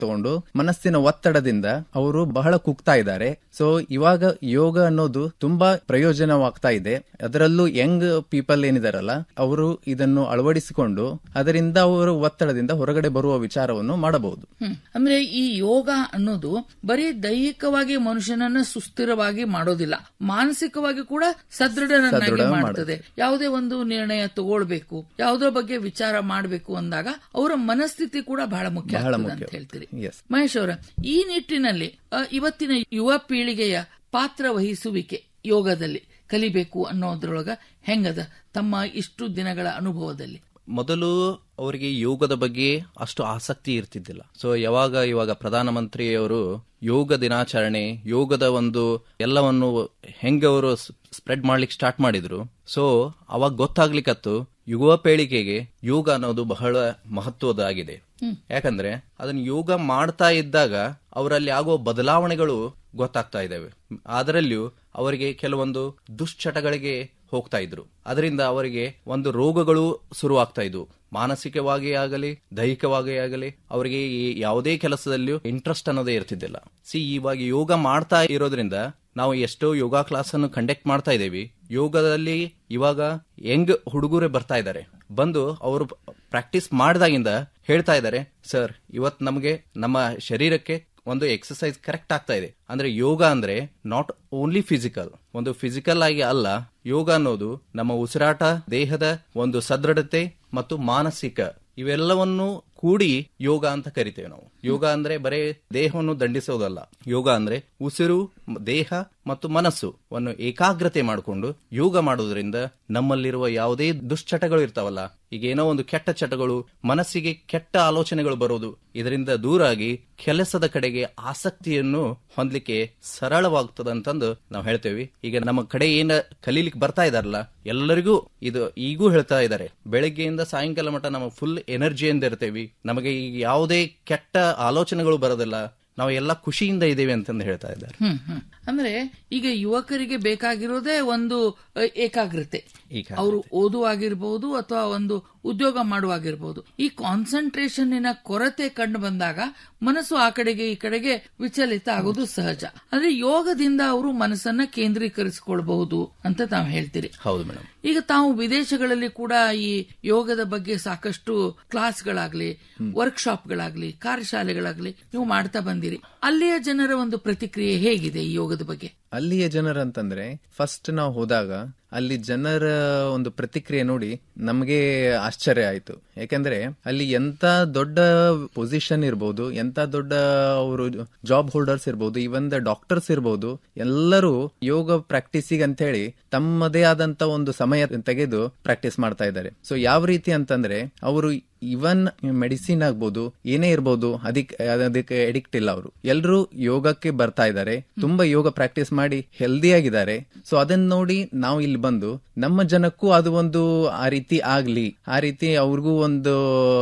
ತಗೊಂಡು ಮನಸ್ಸಿನ ಒತ್ತಡದಿಂದ ಅವರು ಬಹಳ ಕುಗ್ತಾ ಇದ್ದಾರೆ ಸೊ ಇವಾಗ ಯೋಗ ಅನ್ನೋದು ತುಂಬಾ ಪ್ರಯೋಜನವಾಗ್ತಾ ಇದೆ ಅದರಲ್ಲೂ ಯಂಗ್ ಪೀಪಲ್ ಏನಿದಾರಲ್ಲ ಅವರು ಇದನ್ನು ಅಳವಡಿಸಿಕೊಂಡು ಅದರಿಂದ ಅವರು ಒತ್ತಡದಿಂದ ಹೊರಗಡೆ ಬರುವ ವಿಚಾರವನ್ನು ಮಾಡಬಹುದು ಹ್ಮ್. ಅಂದ್ರೆ ಈ ಯೋಗ ಅನ್ನೋದು ಬರೀ ದೈಹಿಕವಾಗಿ ಮನುಷ್ಯನನ್ನ ಸುಸ್ಥಿರವಾಗಿ ಮಾಡೋದಿಲ್ಲ ಮಾನಸಿಕವಾಗಿ ಕೂಡ ಸದೃಢನನ್ನಾಗಿ ಸದೃಢ ಮಾಡ್ತದೆ ಯಾವುದೇ ಒಂದು ನಿರ್ಣಯ ತಗೊಳ್ಬೇಕು ಯಾವುದರ ಬಗ್ಗೆ ವಿಚಾರ ಮಾಡಬೇಕು ಅಂದಾಗ ಅವರ ಮನಸ್ಥಿತಿ ಕೂಡ ಬಹಳ ಮುಖ್ಯ ಬಹಳ ಆಗ್ತದೆ ಮುಖ್ಯ. ಅಂತ ಹೇಳ್ತೀರಿ Yes. ಮಹೇಶ್ ಅವರ ಈ ನಿಟ್ಟಿನಲ್ಲಿ ಅ, ಇವತ್ತಿನ ಯುವ ಪೀಳಿಗೆಯ ಪಾತ್ರ ವಹಿಸುವಿಕೆ ಯೋಗದಲ್ಲಿ ಕಲಿಬೇಕು ಅನ್ನೋದ್ರೊಳಗ ಹೆಂಗದ ತಮ್ಮ ಇಷ್ಟು ದಿನಗಳ ಅನುಭವದಲ್ಲಿ ಮೊದಲು ಅವರಿಗೆ ಯೋಗದ ಬಗ್ಗೆ ಅಷ್ಟು ಆಸಕ್ತಿ ಇರ್ತಿದ್ದಿಲ್ಲ ಸೊ ಯಾವಾಗ ಇವಾಗ ಪ್ರಧಾನಮಂತ್ರಿಯವರು ಯೋಗ ದಿನಾಚರಣೆ ಯೋಗದ ಒಂದು ಎಲ್ಲವನ್ನು ಹೆಂಗೆ ಅವರು ಸ್ಪ್ರೆಡ್ ಮಾಡ್ಲಿಕ್ಕೆ ಸ್ಟಾರ್ಟ್ ಮಾಡಿದ್ರು ಸೊ ಅವಾಗ ಗೊತ್ತಾಗ್ಲಿಕ್ಕತ್ತು ಯುವ ಪೀಳಿಗೆಗೆ ಯೋಗ ಅನ್ನೋದು ಬಹಳ ಮಹತ್ವದಾಗಿದೆ ಯಾಕಂದ್ರೆ ಅದನ್ನ ಯೋಗ ಮಾಡ್ತಾ ಇದ್ದಾಗ ಅವರಲ್ಲಿ ಆಗುವ ಬದಲಾವಣೆಗಳು ಗೊತ್ತಾಗ್ತಾ ಇದ್ದಾವೆ ಅದರಲ್ಲಿಯೂ ಅವರಿಗೆ ಕೆಲವೊಂದು ದುಶ್ಚಟಗಳಿಗೆ ಹೋಗ್ತಾ ಇದ್ರು ಅದರಿಂದ ಅವರಿಗೆ ಒಂದು ರೋಗಗಳು ಶುರುವಾಗ್ತಾ ಇದ್ವು ಮಾನಸಿಕವಾಗಿ ಆಗಲಿ ದೈಹಿಕವಾಗಿ ಆಗಲಿ ಅವರಿಗೆ ಈ ಯಾವುದೇ ಕೆಲಸದಲ್ಲಿಯೂ ಇಂಟ್ರೆಸ್ಟ್ ಅನ್ನೋದೇ ಇರ್ತಿದ್ದಿಲ್ಲ ಸಿ ಇವಾಗ ಯೋಗ ಮಾಡ್ತಾ ಇರೋದ್ರಿಂದ ನಾವು ಎಷ್ಟೋ ಯೋಗ ಕ್ಲಾಸ್ ಅನ್ನು ಕಂಡಕ್ಟ್ ಮಾಡ್ತಾ ಇದ್ದೇವೆ ಯೋಗದಲ್ಲಿ ಇವಾಗ ಯಂಗ್ ಹುಡುಗರೇ ಬರ್ತಾ ಇದ್ದಾರೆ ಬಂದು ಅವರು ಪ್ರಾಕ್ಟೀಸ್ ಮಾಡಿದಾಗಿಂದ ಹೇಳ್ತಾ ಇದ್ದಾರೆ ಸರ್ ಇವತ್ ನಮಗೆ ನಮ್ಮ ಶರೀರಕ್ಕೆ ಒಂದು ಎಕ್ಸಸೈಸ್ ಕರೆಕ್ಟ್ ಆಗ್ತಾ ಇದೆ ಅಂದ್ರೆ ಯೋಗ ಅಂದ್ರೆ ನಾಟ್ ಓನ್ಲಿ ಫಿಸಿಕಲ್ ಒಂದು ಫಿಸಿಕಲ್ ಆಗಿ ಅಲ್ಲ ಯೋಗ ಅನ್ನೋದು ನಮ್ಮ ಉಸಿರಾಟ ದೇಹದ ಒಂದು ಸದೃಢತೆ ಮತ್ತು ಮಾನಸಿಕ ಇವೆಲ್ಲವನ್ನು ಕೂಡಿ ಯೋಗ ಅಂತ ಕರಿತೇವೆ ನಾವು ಯೋಗ ಅಂದ್ರೆ ಬರೇ ದೇಹವನ್ನು ದಂಡಿಸೋದಲ್ಲ ಯೋಗ ಅಂದ್ರೆ ಉಸಿರು ಮ- ದೇಹ ಮತ್ತು ಮನಸ್ಸು ವನ್ನು ಏಕಾಗ್ರತೆ ಮಾಡಿಕೊಂಡು ಯೋಗ ಮಾಡೋದ್ರಿಂದ ನಮ್ಮಲ್ಲಿರುವ ಯಾವುದೇ ದುಶ್ಚಟಗಳು ಇರ್ತಾವಲ್ಲ ಈಗ ಏನೋ ಒಂದು ಕೆಟ್ಟ ಚಟಗಳು ಮನಸ್ಸಿಗೆ ಕೆಟ್ಟ ಆಲೋಚನೆಗಳು ಬರೋದು ಇದರಿಂದ ದೂರಾಗಿ ಕೆಲಸದ ಕಡೆಗೆ ಆಸಕ್ತಿಯನ್ನು ಹೊಂದಲಿಕ್ಕೆ ಸರಳವಾಗ್ತದಂತಂದು ನಾವು ಹೇಳ್ತೇವೆ ಈಗ ನಮ್ಮ ಕಡೆ ಏನ ಕಲೀಲಿಕ್ಕೆ ಬರ್ತಾ ಇದಾರಲ್ಲ ಎಲ್ಲರಿಗೂ ಇದು ಈಗೂ ಹೇಳ್ತಾ ಇದ್ದಾರೆ ಬೆಳಗ್ಗೆಯಿಂದ ಸಾಯಂಕಾಲ ಮಟ್ಟ ನಮಗೆ ಫುಲ್ ಎನರ್ಜಿಯಿಂದ ಇರ್ತೇವಿ ನಮಗೆ ಈಗ ಯಾವುದೇ ಕೆಟ್ಟ ಆಲೋಚನೆಗಳು ಬರೋದಿಲ್ಲ ನಾವು ಎಲ್ಲ ಖುಷಿಯಿಂದ ಇದ್ದೇವೆ ಅಂತಂದು ಹೇಳ್ತಾ ಇದ್ದಾರೆ ಹ್ಮ್ ಹ್ಮ್ ಅಂದ್ರೆ ಈಗ ಯುವಕರಿಗೆ ಬೇಕಾಗಿರೋದೇ ಒಂದು ಅ, ಏಕಾಗ್ರತೆ ಈಗ ಅವರು ಓದುವಾಗಿರ್ಬೋದು ಅಥವಾ ಒಂದು ಉದ್ಯೋಗ ಮಾಡುವಾಗಿರ್ಬೋದು ಈ ಕಾನ್ಸಂಟ್ರೇಷನ್ನಿನ ಕೊರತೆ ಕಂಡು ಬಂದಾಗ ಮನಸ್ಸು ಆ ಕಡೆಗೆ ಈ ಕಡೆಗೆ ವಿಚಲಿತ ಆಗೋದು ಸಹಜ ಅಂದ್ರೆ ಯೋಗದಿಂದ ಅವರು ಮನಸ್ಸನ್ನ ಕೇಂದ್ರೀಕರಿಸಿಕೊಳ್ಬಹುದು ಅಂತ ತಾವು ಹೇಳ್ತೀರಿ ಹೌದು ಮೇಡಮ್ ಈಗ ತಾವು ವಿದೇಶಗಳಲ್ಲಿ ಕೂಡ ಈ ಯೋಗದ ಬಗ್ಗೆ ಸಾಕಷ್ಟು ಕ್ಲಾಸ್ಗಳಾಗ್ಲಿ ವರ್ಕ್ಶಾಪ್ಗಳಾಗ್ಲಿ ಕಾರ್ಯಶಾಲೆಗಳಾಗ್ಲಿ ನೀವು ಮಾಡ್ತಾ ಬಂದಿರಿ ಅಲ್ಲಿಯ ಜನರ ಒಂದು ಪ್ರತಿಕ್ರಿಯೆ ಹೇಗಿದೆ ಈ ಯೋಗದ ಬಗ್ಗೆ ಅಲ್ಲಿಯ ಜನರಂತಂದ್ರೆ ಫಸ್ಟ್ ನಾವು ಹೋದಾಗ ಅಲ್ಲಿ ಜನರ ಒಂದು ಪ್ರತಿಕ್ರಿಯೆ ನೋಡಿ ನಮಗೆ ಆಶ್ಚರ್ಯ ಆಯ್ತು ಯಾಕಂದ್ರೆ ಅಲ್ಲಿ ಎಂತ ದೊಡ್ಡ ಪೊಸಿಷನ್ ಇರ್ಬೋದು ಎಂತ ದೊಡ್ಡ ಅವರು ಜಾಬ್ ಹೋಲ್ಡರ್ಸ್ ಇರ್ಬೋದು ಇವನ್ ದ ಡಾಕ್ಟರ್ಸ್ ಇರ್ಬೋದು ಎಲ್ಲರೂ ಯೋಗ ಪ್ರಾಕ್ಟೀಸಿಗೆ ಅಂತ ಹೇಳಿ ತಮ್ಮದೇ ಆದಂತ ಒಂದು ಸಮಯ ತೆಗೆದು ಪ್ರಾಕ್ಟೀಸ್ ಮಾಡ್ತಾ ಇದ್ದಾರೆ ಸೊ ಯಾವ ರೀತಿ ಅಂತಂದ್ರೆ ಅವರು ಇವನ್ ಮೆಡಿಸಿನ್ ಆಗ್ಬೋದು ಏನೇ ಇರ್ಬೋದು ಅದಕ್ಕೆ ಅದಕ್ಕೆ ಎಡಿಕ್ಟ್ ಇಲ್ಲ ಅವರು ಎಲ್ಲರೂ ಯೋಗಕ್ಕೆ ಬರ್ತಾ ಇದ್ದಾರೆ ತುಂಬಾ ಯೋಗ ಪ್ರಾಕ್ಟೀಸ್ ಮಾಡಿ ಹೆಲ್ದಿ ಆಗಿದ್ದಾರೆ ಸೊ ಅದನ್ನ ನೋಡಿ ನಾವು ಇಲ್ಲಿ ಬಂದು ನಮ್ಮ ಜನಕ್ಕೂ ಅದು ಒಂದು ಆ ರೀತಿ ಆಗ್ಲಿ ಆ ರೀತಿ ಅವ್ರಿಗೂ ಒಂದು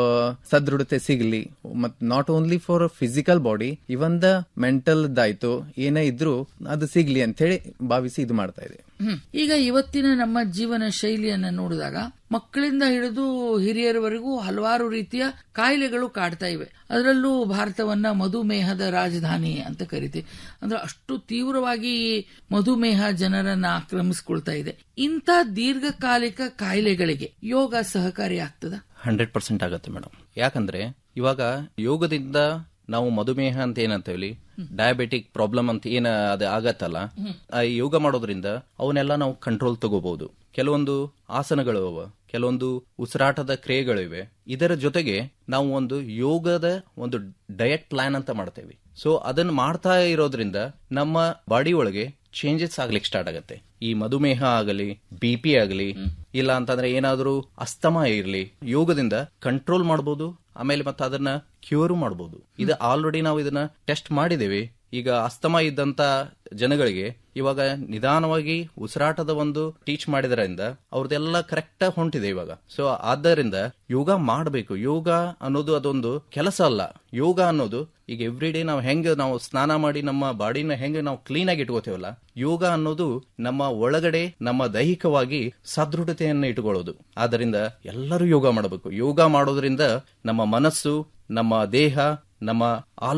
ಸದೃಢತೆ ಸಿಗ್ಲಿ ಮತ್ not only for physical body even the mental ದಾಯ್ತು ಏನೇ ಇದ್ರು ಅದು ಸಿಗ್ಲಿ ಅಂತ ಹೇಳಿ ಭಾವಿಸಿ ಇದು ಮಾಡ್ತಾ ಇದೆ ಹ್ಮ್. ಈಗ ಇವತ್ತಿನ ನಮ್ಮ ಜೀವನ ಶೈಲಿಯನ್ನ ನೋಡಿದಾಗ ಮಕ್ಕಳಿಂದ ಹಿಡಿದು ಹಿರಿಯರವರೆಗೂ ಹಲವಾರು ರೀತಿಯ ಕಾಯಿಲೆಗಳು ಕಾಡ್ತಾ ಇವೆ ಅದರಲ್ಲೂ ಭಾರತವನ್ನ ಮಧುಮೇಹದ ರಾಜಧಾನಿ ಅಂತ ಕರಿತೀವಿ ಅಂದ್ರೆ ಅಷ್ಟು ತೀವ್ರವಾಗಿ ಈ ಮಧುಮೇಹ ಜನರನ್ನ ಆಕ್ರಮಿಸ್ಕೊಳ್ತಾ ಇದೆ ಇಂಥ ದೀರ್ಘಕಾಲಿಕ ಕಾಯಿಲೆಗಳಿಗೆ ಯೋಗ ಸಹಕಾರಿ ಆಗ್ತದ ಹಂಡ್ರೆಡ್ ಪರ್ಸೆಂಟ್ ಆಗತ್ತೆ ಮೇಡಮ್ ಯಾಕಂದ್ರೆ ಇವಾಗ ಯೋಗದಿಂದ ನಾವು ಮಧುಮೇಹ ಅಂತ ಏನಂತೇವಿ ಡಯಾಬಿಟಿಕ್ ಪ್ರಾಬ್ಲಮ್ ಅಂತ ಏನ ಅದು ಆಗತ್ತಲ್ಲ ಆ ಯೋಗ ಮಾಡೋದ್ರಿಂದ ಅವನ್ನೆಲ್ಲ ನಾವು ಕಂಟ್ರೋಲ್ ತಗೋಬಹುದು ಕೆಲವೊಂದು ಆಸನಗಳು ಅವ ಕೆಲವೊಂದು ಉಸಿರಾಟದ ಕ್ರಿಯೆಗಳಿವೆ ಇದರ ಜೊತೆಗೆ ನಾವು ಒಂದು ಯೋಗದ ಒಂದು ಡಯಟ್ ಪ್ಲಾನ್ ಅಂತ ಮಾಡ್ತೇವೆ ಸೊ ಅದನ್ನ ಮಾಡ್ತಾ ಇರೋದ್ರಿಂದ ನಮ್ಮ ಬಾಡಿ ಒಳಗೆ ಚೇಂಜಸ್ ಆಗ್ಲಿಕ್ಕೆ ಸ್ಟಾರ್ಟ್ ಆಗತ್ತೆ ಈ ಮಧುಮೇಹ ಆಗಲಿ ಬಿ ಪಿ ಆಗಲಿ ಇಲ್ಲ ಅಂತಂದ್ರೆ ಏನಾದ್ರೂ ಅಸ್ತಮ ಇರ್ಲಿ ಯೋಗದಿಂದ ಕಂಟ್ರೋಲ್ ಮಾಡಬಹುದು ಆಮೇಲೆ ಮತ್ತೆ ಅದನ್ನ ಕ್ಯೂರ್ ಮಾಡಬಹುದು ಇದು ಆಲ್ರೆಡಿ ನಾವು ಇದನ್ನ ಟೆಸ್ಟ್ ಮಾಡಿದ್ದೇವೆ ಈಗ ಅಸ್ತಮ ಇದ್ದಂತ ಜನಗಳಿಗೆ ಇವಾಗ ನಿಧಾನವಾಗಿ ಉಸಿರಾಟದ ಒಂದು ಟೀಚ್ ಮಾಡಿದ್ರಿಂದ ಅವ್ರದ್ದೆಲ್ಲ ಕರೆಕ್ಟ್ ಹೊಂಟಿದೆ ಇವಾಗ ಸೊ ಆದ್ದರಿಂದ ಯೋಗ ಮಾಡಬೇಕು ಯೋಗ ಅನ್ನೋದು ಅದೊಂದು ಕೆಲಸ ಅಲ್ಲ ಯೋಗ ಅನ್ನೋದು ಈಗ ಎವ್ರಿ ಡೇ ನಾವು ಹೆಂಗ್ ನಾವು ಸ್ನಾನ ಮಾಡಿ ನಮ್ಮ ಬಾಡಿನ ಹೆಂಗ್ ನಾವು ಕ್ಲೀನ್ ಆಗಿ ಇಟ್ಕೋತೇವಲ್ಲ ಯೋಗ ಅನ್ನೋದು ನಮ್ಮ ಒಳಗಡೆ ನಮ್ಮ ದೈಹಿಕವಾಗಿ ಸದೃಢತೆಯನ್ನು ಇಟ್ಕೊಳ್ಳೋದು ಆದ್ದರಿಂದ ಎಲ್ಲರೂ ಯೋಗ ಮಾಡಬೇಕು ಯೋಗ ಮಾಡೋದ್ರಿಂದ ನಮ್ಮ ಮನಸ್ಸು ನಮ್ಮ ದೇಹ ನಮ್ಮ